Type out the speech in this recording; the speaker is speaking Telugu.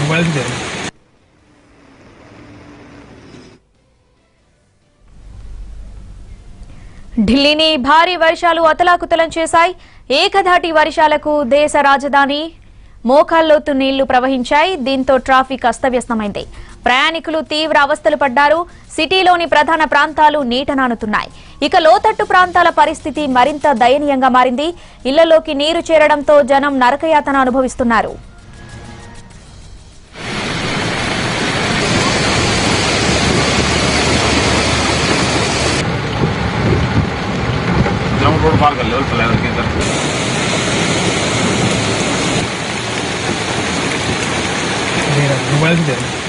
मोबाइल से दे रहा ఢిల్లీని భారీ వర్షాలు అతలాకుతలం చేశాయి ఏకధాటి వర్షాలకు దేశ రాజధాని మోకాల్లోతు నీళ్లు ప్రవహించాయి దీంతో ట్రాఫిక్ అస్తవ్యస్తమైంది ప్రయాణికులు తీవ్ర అవస్థలు పడ్డారు సిటీలోని ప్రధాన ప్రాంతాలు నీట నానుతున్నాయి ఇక లోతట్టు ప్రాంతాల పరిస్థితి మరింత దయనీయంగా మారింది ఇళ్లలోకి నీరు చేరడంతో జనం నరకయాతన అనుభవిస్తున్నారు ग्राउंड रोड पार कर लेवल फ्लाईओवर के अंदर दे रहा मोबाइल से दे रहा